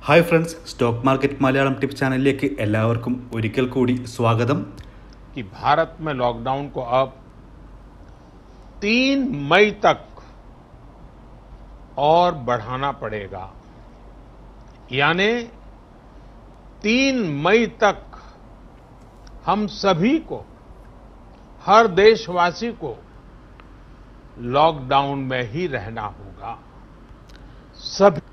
hi friends stock market Malayalam tips ചാനലിലേക്ക് എല്ലാവർക്കും ഒരിക്കൽ കൂടി സ്വാഗതം कि भारत में लॉकडाउन को अब तीन मई तक और बढ़ाना पड़ेगा यानी तीन मई तक हम सभी को हर देशवासी को लॉकडाउन में ही रहना होगा सभी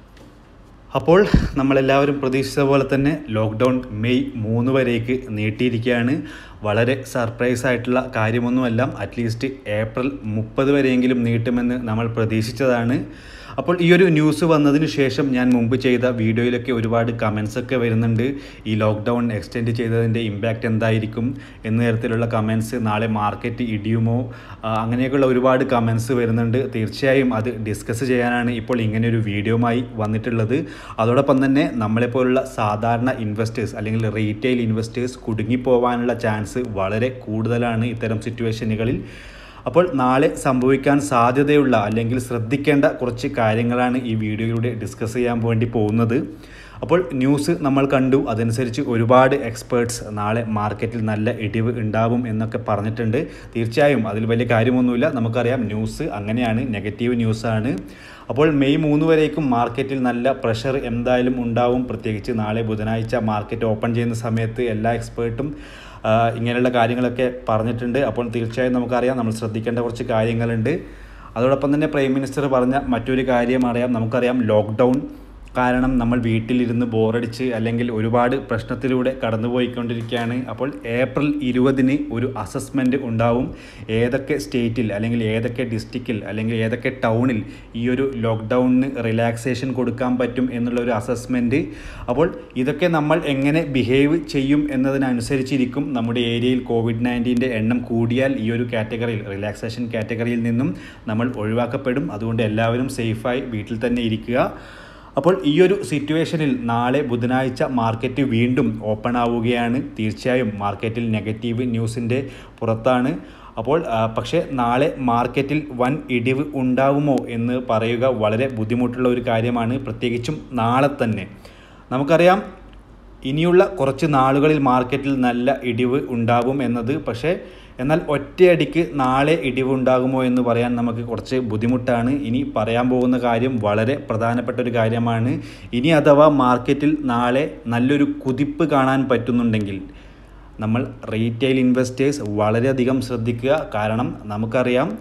അപ്പോൾ നമ്മളെല്ലാവരും പ്രതീക്ഷിച്ച പോലെ തന്നെ ലോക്ക്ഡൗൺ മെയ് മൂന്ന് വരേക്ക് നീട്ടിയിരിക്കുകയാണ് വളരെ സർപ്രൈസ് ആയിട്ടുള്ള കാര്യമൊന്നുമല്ല അറ്റ്ലീസ്റ്റ് ഏപ്രിൽ മുപ്പത് വരെയെങ്കിലും നീട്ടുമെന്ന് നമ്മൾ പ്രതീക്ഷിച്ചതാണ് അപ്പോൾ ഈ ഒരു ന്യൂസ് വന്നതിന് ശേഷം ഞാൻ മുമ്പ് ചെയ്ത വീഡിയോയിലൊക്കെ ഒരുപാട് കമൻസ് ഒക്കെ വരുന്നുണ്ട് ഈ ലോക്ക്ഡൗൺ എക്സ്റ്റെൻഡ് ചെയ്തതിൻ്റെ ഇമ്പാക്റ്റ് എന്തായിരിക്കും എന്ന തരത്തിലുള്ള കമൻസ് നാളെ മാർക്കറ്റ് ഇടിയുമോ ആ, അങ്ങനെയൊക്കെയുള്ള ഒരുപാട് കമൻസ് വരുന്നുണ്ട് തീർച്ചയായും അത് ഡിസ്കസ് ചെയ്യാനാണ് ഇപ്പോൾ ഇങ്ങനെ ഒരു വീഡിയോയുമായി വന്നിട്ടുള്ളത് അതോടൊപ്പം തന്നെ നമ്മളെപ്പോലുള്ള സാധാരണ ഇൻവെസ്റ്റേഴ്സ് അല്ലെങ്കിൽ റീറ്റെയിൽ ഇൻവെസ്റ്റേഴ്സ് കുടുങ്ങിപ്പോവാനുള്ള ചാൻസ് വളരെ കൂടുതലാണ് ഇത്തരം സിറ്റുവേഷനുകളിൽ അപ്പോൾ നാളെ സംഭവിക്കാൻ സാധ്യതയുള്ള അല്ലെങ്കിൽ ശ്രദ്ധിക്കേണ്ട കുറച്ച് കാര്യങ്ങളാണ് ഈ വീഡിയോയിലൂടെ ഡിസ്കസ് ചെയ്യാൻ വേണ്ടി പോകുന്നത് അപ്പോൾ ന്യൂസ് നമ്മൾ കണ്ടു അതനുസരിച്ച് ഒരുപാട് എക്സ്പേർട്സ് നാളെ മാർക്കറ്റിൽ നല്ല ഇടിവ് ഉണ്ടാവും എന്നൊക്കെ പറഞ്ഞിട്ടുണ്ട് തീർച്ചയായും അതിൽ വലിയ കാര്യമൊന്നുമില്ല നമുക്കറിയാം ന്യൂസ് അങ്ങനെയാണ് നെഗറ്റീവ് ന്യൂസാണ് അപ്പോൾ മെയ് മൂന്ന് വരേക്കും മാർക്കറ്റിൽ നല്ല പ്രഷർ എന്തായാലും ഉണ്ടാവും പ്രത്യേകിച്ച് നാളെ ബുധനാഴ്ച മാർക്കറ്റ് ഓപ്പൺ ചെയ്യുന്ന സമയത്ത് എല്ലാ എക്സ്പേർട്ടും ആ, ഇങ്ങനെയുള്ള കാര്യങ്ങളൊക്കെ പറഞ്ഞിട്ടുണ്ട് അപ്പോൾ തീർച്ചയായും നമുക്കറിയാം നമ്മൾ ശ്രദ്ധിക്കേണ്ട കുറച്ച് കാര്യങ്ങളുണ്ട് അതോടൊപ്പം തന്നെ പ്രൈം മിനിസ്റ്റർ പറഞ്ഞ മറ്റൊരു കാര്യം അറിയാം നമുക്കറിയാം ലോക്ക്ഡൗൺ കാരണം നമ്മൾ വീട്ടിലിരുന്ന് ബോറടിച്ച് അല്ലെങ്കിൽ ഒരുപാട് പ്രശ്നത്തിലൂടെ കടന്നുപോയിക്കൊണ്ടിരിക്കുകയാണ് അപ്പോൾ ഏപ്രിൽ ഇരുപതിന് ഒരു അസസ്മെൻ്റ് ഉണ്ടാവും ഏതൊക്കെ സ്റ്റേറ്റിൽ അല്ലെങ്കിൽ ഏതൊക്കെ ഡിസ്ട്രിക്റ്റിൽ അല്ലെങ്കിൽ ഏതൊക്കെ ടൗണിൽ ഈ ഒരു ലോക്ക്ഡൗണിന് റിലാക്സേഷൻ കൊടുക്കാൻ പറ്റും എന്നുള്ള ഒരു അസസ്മെൻറ്റ് അപ്പോൾ ഇതൊക്കെ നമ്മൾ എങ്ങനെ ബിഹേവ് ചെയ്യും എന്നതിനനുസരിച്ചിരിക്കും നമ്മുടെ ഏരിയയിൽ കോവിഡ് നയൻറ്റീൻ്റെ എണ്ണം കൂടിയാൽ ഈ ഒരു കാറ്റഗറിയിൽ റിലാക്സേഷൻ കാറ്റഗറിയിൽ നിന്നും നമ്മൾ ഒഴിവാക്കപ്പെടും അതുകൊണ്ട് എല്ലാവരും സേഫായി വീട്ടിൽ തന്നെ ഇരിക്കുക അപ്പോൾ ഈ ഒരു സിറ്റുവേഷനിൽ നാളെ ബുധനാഴ്ച മാർക്കറ്റ് വീണ്ടും ഓപ്പൺ ആവുകയാണ് തീർച്ചയായും മാർക്കറ്റിൽ നെഗറ്റീവ് ന്യൂസിൻ്റെ പുറത്താണ് അപ്പോൾ ആ, പക്ഷേ നാളെ മാർക്കറ്റിൽ വൻ ഇടിവ് ഉണ്ടാവുമോ എന്ന് പറയുക വളരെ ബുദ്ധിമുട്ടുള്ള ഒരു കാര്യമാണ് പ്രത്യേകിച്ചും നാളെ തന്നെ നമുക്കറിയാം ഇനിയുള്ള കുറച്ച് നാളുകളിൽ മാർക്കറ്റിൽ നല്ല ഇടിവ് ഉണ്ടാകും എന്നത് പക്ഷേ എന്നാൽ ഒറ്റയടിക്ക് നാളെ ഇടിവുണ്ടാകുമോ എന്ന് പറയാൻ നമുക്ക് കുറച്ച് ബുദ്ധിമുട്ടാണ് ഇനി പറയാൻ പോകുന്ന കാര്യം വളരെ പ്രധാനപ്പെട്ട ഒരു കാര്യമാണ് ഇനി അഥവാ മാർക്കറ്റിൽ നാളെ നല്ലൊരു കുതിപ്പ് കാണാൻ പറ്റുന്നുണ്ടെങ്കിൽ നമ്മൾ റീറ്റെയിൽ ഇൻവെസ്റ്റേഴ്സ് വളരെയധികം ശ്രദ്ധിക്കുക കാരണം നമുക്കറിയാം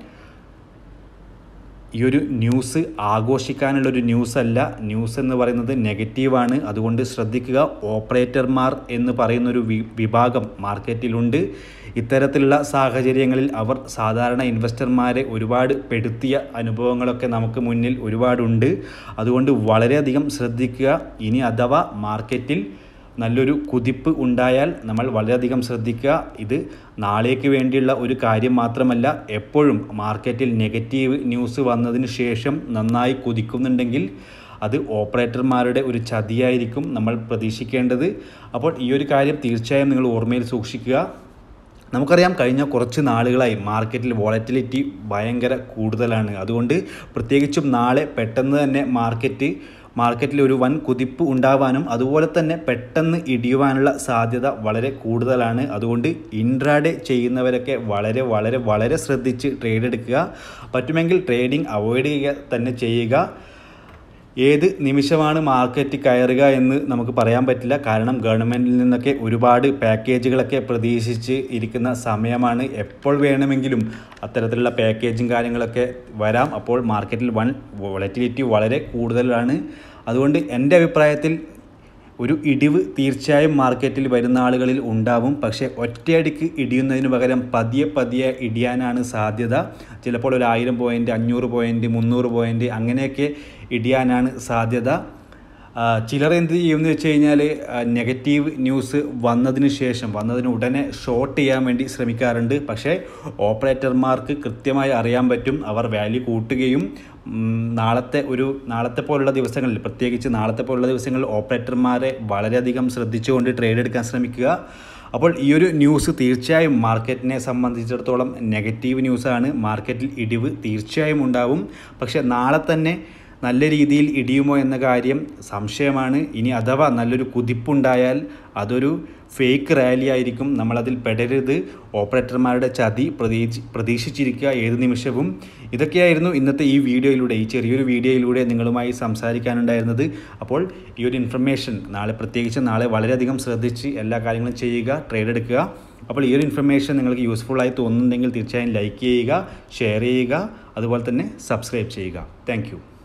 ഈ ഒരു ന്യൂസ് ആഘോഷിക്കാനുള്ളൊരു ന്യൂസ് അല്ല ന്യൂസ് എന്ന് പറയുന്നത് നെഗറ്റീവാണ് അതുകൊണ്ട് ശ്രദ്ധിക്കുക ഓപ്പറേറ്റർമാർ എന്ന് പറയുന്നൊരു വി വിഭാഗം മാർക്കറ്റിലുണ്ട് ഇത്തരത്തിലുള്ള സാഹചര്യങ്ങളിൽ അവർ സാധാരണ ഇൻവെസ്റ്റർമാരെ ഒരുപാട് പെടുത്തിയ അനുഭവങ്ങളൊക്കെ നമുക്ക് മുന്നിൽ ഒരുപാടുണ്ട് അതുകൊണ്ട് വളരെയധികം ശ്രദ്ധിക്കുക ഇനി അഥവാ മാർക്കറ്റിൽ നല്ലൊരു കുതിപ്പ് ഉണ്ടായാൽ നമ്മൾ വളരെയധികം ശ്രദ്ധിക്കുക ഇത് നാളേക്ക് വേണ്ടിയുള്ള ഒരു കാര്യം മാത്രമല്ല എപ്പോഴും മാർക്കറ്റിൽ നെഗറ്റീവ് ന്യൂസ് വന്നതിന് ശേഷം നന്നായി കുതിക്കുന്നുണ്ടെങ്കിൽ അത് ഓപ്പറേറ്റർമാരുടെ ഒരു ചതിയായിരിക്കും നമ്മൾ പ്രതീക്ഷിക്കേണ്ടത് അപ്പോൾ ഈ ഒരു കാര്യം തീർച്ചയായും നിങ്ങൾ ഓർമ്മയിൽ സൂക്ഷിക്കുക നമുക്കറിയാം കഴിഞ്ഞ കുറച്ച് നാളുകളായി മാർക്കറ്റിൽ വോളറ്റിലിറ്റി ഭയങ്കര കൂടുതലാണ് അതുകൊണ്ട് പ്രത്യേകിച്ചും നാളെ പെട്ടെന്ന് തന്നെ മാർക്കറ്റ് മാർക്കറ്റിൽ ഒരു വൻ കുതിപ്പ് ഉണ്ടാവാനും അതുപോലെ തന്നെ പെട്ടെന്ന് ഇടിയുവാനുള്ള സാധ്യത വളരെ കൂടുതലാണ് അതുകൊണ്ട് ഇൻട്രാഡേ ചെയ്യുന്നവരൊക്കെ വളരെ വളരെ വളരെ ശ്രദ്ധിച്ച് ട്രേഡ് എടുക്കുക പറ്റുമെങ്കിൽ ട്രേഡിംഗ് അവോയ്ഡ് ചെയ്യുക തന്നെ ചെയ്യുക ഏത് നിമിഷമാണ് മാർക്കറ്റ് കയറുക എന്ന് നമുക്ക് പറയാൻ പറ്റില്ല കാരണം ഗവൺമെൻറ്റിൽ നിന്നൊക്കെ ഒരുപാട് പാക്കേജുകളൊക്കെ പ്രതീക്ഷിച്ച് ഇരിക്കുന്ന സമയമാണ് എപ്പോൾ വേണമെങ്കിലും അത്തരത്തിലുള്ള പാക്കേജും കാര്യങ്ങളൊക്കെ വരാം അപ്പോൾ മാർക്കറ്റിൽ വൺ വോളറ്റിലിറ്റി വളരെ കൂടുതലാണ് അതുകൊണ്ട് എൻ്റെ അഭിപ്രായത്തിൽ ഒരു ഇടിവ് തീർച്ചയായും മാർക്കറ്റിൽ വരുന്ന ആളുകളിൽ ഉണ്ടാവും പക്ഷേ ഒറ്റയടിക്ക് ഇടിയുന്നതിന് പകരം പതിയെ പതിയെ ഇടിയാനാണ് സാധ്യത ചിലപ്പോൾ ഒരു ആയിരം പോയിൻറ്റ് അഞ്ഞൂറ് പോയിൻറ്റ് മുന്നൂറ് പോയിൻറ്റ് അങ്ങനെയൊക്കെ ഇടിയാനാണ് സാധ്യത ആ, ചിലർ എന്ത് ചെയ്യുമെന്ന് വെച്ച് കഴിഞ്ഞാൽ നെഗറ്റീവ് ന്യൂസ് വന്നതിന് ശേഷം വന്നതിന് ഉടനെ ഷോർട്ട് ചെയ്യാൻ വേണ്ടി ശ്രമിക്കാറുണ്ട് പക്ഷേ ഓപ്പറേറ്റർമാർക്ക് കൃത്യമായി അറിയാൻ പറ്റും അവർ വാല്യൂ കൂട്ടുകയും ഉം, നാളത്തെ ഒരു നാളത്തെ പോലുള്ള ദിവസങ്ങളിൽ പ്രത്യേകിച്ച് നാളത്തെ പോലുള്ള ദിവസങ്ങളിൽ ഓപ്പറേറ്റർമാരെ വളരെയധികം ശ്രദ്ധിച്ചുകൊണ്ട് ട്രേഡ് എടുക്കാൻ ശ്രമിക്കുക അപ്പോൾ ഈ ഒരു ന്യൂസ് തീർച്ചയായും മാർക്കറ്റിനെ സംബന്ധിച്ചിടത്തോളം നെഗറ്റീവ് ന്യൂസാണ് മാർക്കറ്റിൽ ഇടിവ് തീർച്ചയായും ഉണ്ടാവും പക്ഷേ നാളെ തന്നെ നല്ല രീതിയിൽ ഇടിയുമോ എന്ന കാര്യം സംശയമാണ് ഇനി അഥവാ നല്ലൊരു കുതിപ്പുണ്ടായാൽ അതൊരു ഫേക്ക് റാലി ആയിരിക്കും നമ്മളതിൽ പെടരുത് ഓപ്പറേറ്റർമാരുടെ ചതി പ്രതീക്ഷ പ്രതീക്ഷിച്ചിരിക്കുക ഏത് നിമിഷവും ഇതൊക്കെയായിരുന്നു ഇന്നത്തെ ഈ വീഡിയോയിലൂടെ ഈ ചെറിയൊരു വീഡിയോയിലൂടെ നിങ്ങളുമായി സംസാരിക്കാനുണ്ടായിരുന്നത് അപ്പോൾ ഈ ഒരു ഇൻഫർമേഷൻ നാളെ പ്രത്യേകിച്ച് നാളെ വളരെയധികം ശ്രദ്ധിച്ച് എല്ലാ കാര്യങ്ങളും ചെയ്യുക ട്രേഡ് എടുക്കുക അപ്പോൾ ഈ ഒരു ഇൻഫർമേഷൻ നിങ്ങൾക്ക് യൂസ്ഫുൾ ആയി തോന്നുന്നുണ്ടെങ്കിൽ തീർച്ചയായും ലൈക്ക് ചെയ്യുക ഷെയർ ചെയ്യുക അതുപോലെ തന്നെ സബ്സ്ക്രൈബ് ചെയ്യുക താങ്ക്